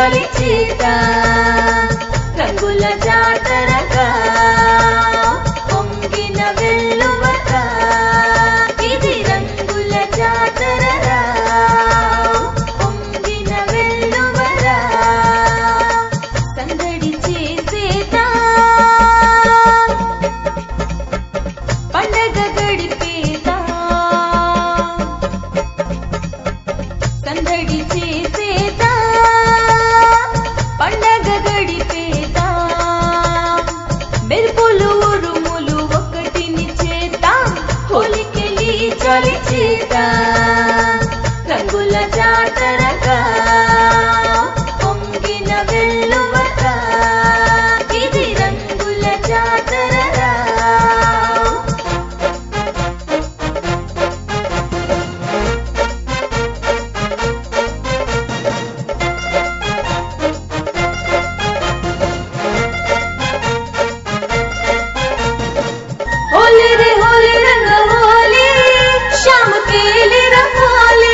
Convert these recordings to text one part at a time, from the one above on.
చలి చీత రంగుల జాతరగా పొంగిన వెల్లువగా ఇది రంగుల జాతరరా పొంగిన వెల్లువరా సందడి చేసేదా పండగ గడిపేదా సందడి చేసేదా పండగ గడిపేదా మెరుపులు ఉరుములు ఒకటిని చేద్దాం హోలికెళ్ళి చలి చేద్దాం రంగుల జాతరగా పొంగిన వెల్లువగా ఇది రంగుల జాతరరా होली रे होली रंग होली शाम केली रंगोली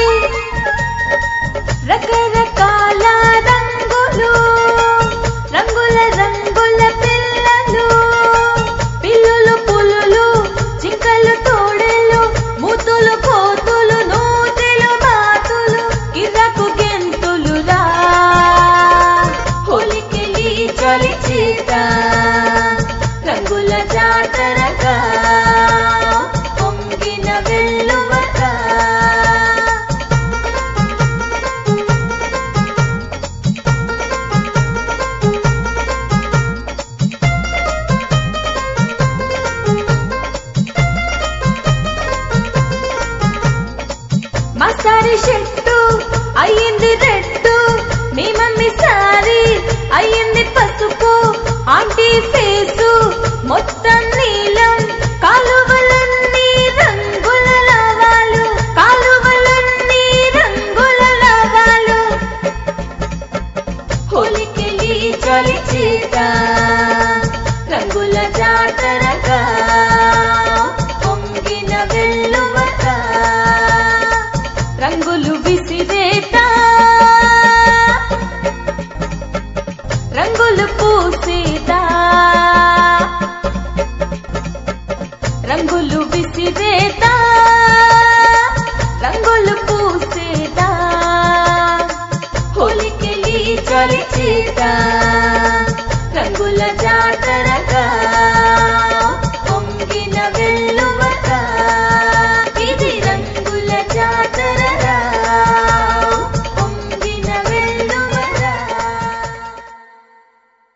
రకరకాల రంగులు రంగుల రంగుల పిల్లలు పిల్లులు పులులు జింకలు తోడేలు మూతులు కోతులు నూతిలు బాతులు కిరకు గెంతులు రా హోలికెళ్ళి చలి చీత రంగుల జాతరగా పొంగిన వెల్లువగా మా సారీ షెట్టు అయ్యింది రెడ్డు మీ మమ్మీ సారీ అయ్యింది పసుపు ఆంటీ ఫేసు మొత్తం నీలం కాలువలన్నీ రంగుల లవాలు కాలువలన్నీ రంగుల లవాలు హోలికెళ్ళి చలి చీత రంగుల జాతరగా పొంగిన వెల్లువగా రంగులు విసిరేత రంగులు పూసేదా రంగులు విసిరేదా రంగులు పూసేదా హోలికెళ్ళి చలి చేత రంగుల జాతరగా